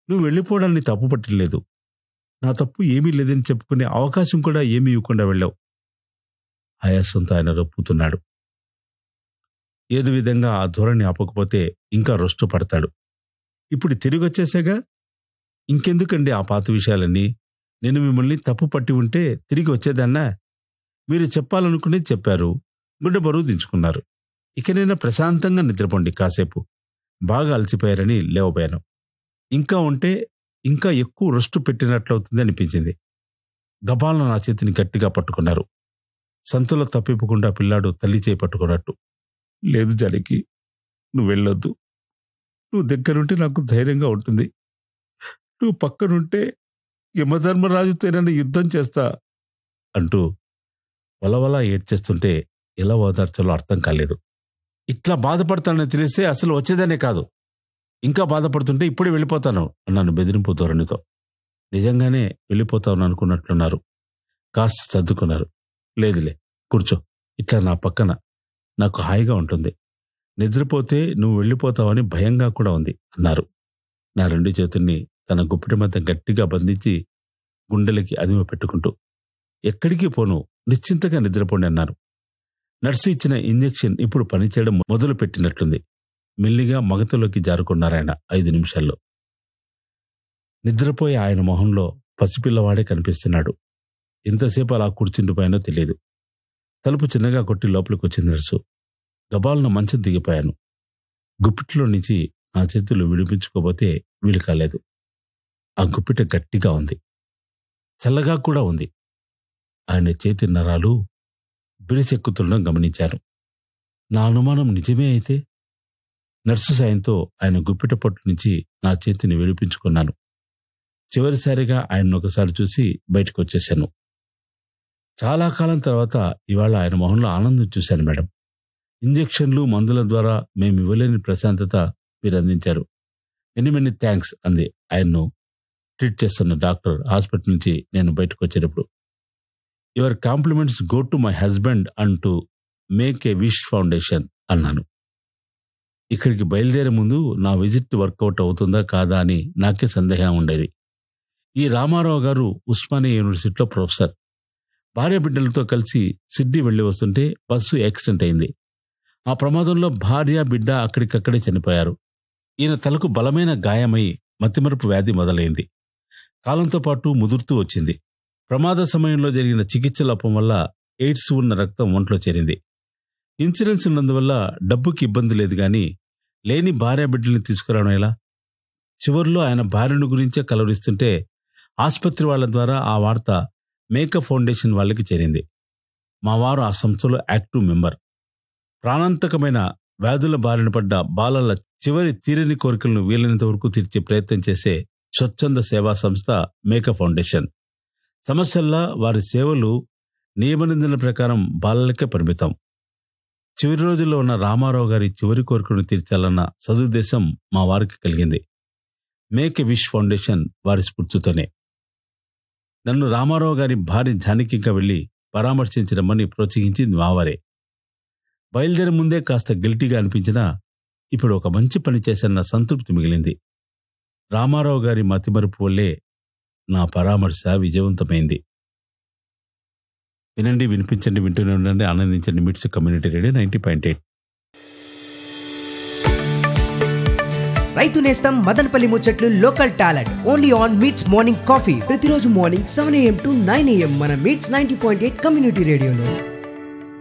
నువ్వు వెళ్ళిపోవడాన్ని తప్పు పట్టలేదు నా తప్పు ఏమీ లేదని చెప్పుకునే అవకాశం కూడా ఏమీ ఇవ్వకుండా వెళ్ళావు ఆయాసంతో ఆయన రొప్పుతున్నాడు ఏదో విధంగా ఆ ధోరణి ఆపకపోతే ఇంకా రొస్టు పడతాడు ఇప్పుడు తిరిగి వచ్చేసాగా ఇంకెందుకండి ఆ పాత విషయాలన్నీ నేను మిమ్మల్ని తప్పు పట్టి ఉంటే తిరిగి వచ్చేదన్నా మీరు చెప్పాలనుకునేది చెప్పారు గుండె బరువు దించుకున్నారు ఇకనైనా ప్రశాంతంగా నిద్రపోండి కాసేపు బాగా అలసిపోయారని లేవబోయాను ఇంకా ఉంటే ఇంకా ఎక్కువ రొస్టు పెట్టినట్లవుతుంది అనిపించింది గబాలను నా చేతిని గట్టిగా పట్టుకున్నారు సంతలో తప్పిపోకుండా పిల్లాడు తల్లి చేయి పట్టుకున్నట్టు లేదు జానకి నువ్వు వెళ్ళొద్దు నువ్వు దగ్గరుంటే నాకు ధైర్యంగా ఉంటుంది నువ్వు పక్కనుంటే యమధర్మరాజుతోనైనా యుద్ధం చేస్తా అంటూ వలవలా ఏడ్చేస్తుంటే ఎలా ఓదార్చాలో అర్థం కాలేదు ఇట్లా బాధపడతానని తెలిస్తే అసలు వచ్చేదనే కాదు ఇంకా బాధపడుతుంటే ఇప్పుడే వెళ్ళిపోతాను అన్నాను బెదిరింపు ధోరణితో నిజంగానే వెళ్ళిపోతాను అనుకున్నట్లున్నారు కాస్త సర్దుకున్నారు లేదులే కూర్చో ఇట్లా నా పక్కన నాకు హాయిగా ఉంటుంది నిద్రపోతే నువ్వు వెళ్ళిపోతావని భయంగా కూడా ఉంది అన్నారు నా రెండు చేతుల్ని తన గుప్పిటి మధ్య గట్టిగా బంధించి గుండెలకి అదిమ పెట్టుకుంటూ ఎక్కడికి పోను నిశ్చింతగా నిద్రపోండి అన్నారు నర్సు ఇచ్చిన ఇంజెక్షన్ ఇప్పుడు పనిచేయడం మొదలు పెట్టినట్లుంది మెల్లిగా మగతలోకి జారుకున్నారాయన ఐదు నిమిషాల్లో నిద్రపోయే ఆయన మొహంలో పసిపిల్లవాడే కనిపిస్తున్నాడు ఎంతసేపు అలా కూర్చుండిపోయానో తెలియదు తలుపు చిన్నగా కొట్టి లోపలికి వచ్చింది నర్సు గబాలను మంచం దిగిపోయాను గుప్పిట్లో నుంచి నా చేతులు విడిపించుకోబోతే వీలు కాలేదు ఆ గుప్పిట గట్టిగా ఉంది చల్లగా కూడా ఉంది ఆయన చేతి నరాలు బిడిసెక్కుతుండడం గమనించాను నా అనుమానం నిజమే అయితే నర్సు సాయంతో ఆయన గుప్పిట పట్టు నుంచి నా చేతిని విడిపించుకున్నాను చివరిసారిగా ఆయన ఒకసారి చూసి బయటకు వచ్చేశాను చాలా కాలం తర్వాత ఇవాళ ఆయన మొహంలో ఆనందం చూశాను మేడం ఇంజెక్షన్లు మందుల ద్వారా మేము ఇవ్వలేని ప్రశాంతత మీరు అందించారు మెనీ మెనీ థ్యాంక్స్ అంది ఆయన్ను ట్రీట్ చేస్తున్న డాక్టర్ హాస్పిటల్ నుంచి నేను బయటకు వచ్చేటప్పుడు your compliments go to my husband and to make a wish foundation అన్నాను ఇక్కడికి బయలుదేరే ముందు నా విజిట్ వర్కౌట్ అవుతుందా కాదా అని నాకే సందేహం ఉండేది ఈ రామారావు గారు ఉస్మానియా యూనివర్సిటీలో ప్రొఫెసర్ భార్య బిడ్డలతో కలిసి సిడ్నీ వెళ్లి వస్తుంటే బస్సు యాక్సిడెంట్ అయింది ఆ ప్రమాదంలో భార్య బిడ్డ అక్కడికక్కడే చనిపోయారు ఈయన తలకు బలమైన గాయమై మతిమరుపు వ్యాధి మొదలైంది కాలంతో పాటు ముదురుతూ వచ్చింది ప్రమాద సమయంలో జరిగిన చికిత్స లోపం వల్ల ఎయిడ్స్ ఉన్న రక్తం ఒంట్లో చేరింది ఇన్సూరెన్స్ ఉన్నందువల్ల డబ్బుకి ఇబ్బంది లేదు గాని లేని భార్య బిడ్డల్ని తీసుకురావడం ఎలా చివర్లో ఆయన భార్యను గురించే కలవరిస్తుంటే ఆసుపత్రి వాళ్ళ ద్వారా ఆ వార్త మేకప్ ఫౌండేషన్ వాళ్ళకి చేరింది మా వారు ఆ సంస్థలో యాక్టివ్ మెంబర్ ప్రాణాంతకమైన వ్యాధుల బారిన పడ్డ బాలల చివరి తీరని కోరికలను వీలైనంత వరకు తీర్చే ప్రయత్నం చేసే స్వచ్ఛంద సేవా సంస్థ మేకప్ ఫౌండేషన్ సమస్యల్లా వారి సేవలు నియమనిందనల ప్రకారం బాలలకే పరిమితం చివరి రోజుల్లో ఉన్న రామారావు గారి చివరి కోరికను తీర్చాలన్న సదుద్దేశం మా వారికి కలిగింది మేక్ ఎ విష్ ఫౌండేషన్ వారి స్ఫూర్తితోనే నన్ను రామారావు గారి భార్య జానకిగా వెళ్లి పరామర్శించడమని ప్రోత్సహించింది మావారే బయలుదేరే ముందే కాస్త గిల్టీగా అనిపించినా ఇప్పుడు ఒక మంచి పని చేశాన్న సంతృప్తి మిగిలింది రామారావు గారి మతిమరుపు వల్లే నా పరామర్శ విజయవంతమైంది వినండి వినిపించండి వింటూనే ఉండండి ఆనందించండి MITS community radio ninety point eight రైతు నేస్తం మదనపల్లి ముచ్చట్లు local talent only on MITS morning coffee ప్రతిరోజు morning seven AM to nine AM మన MITS ninety point eight community రేడియోలో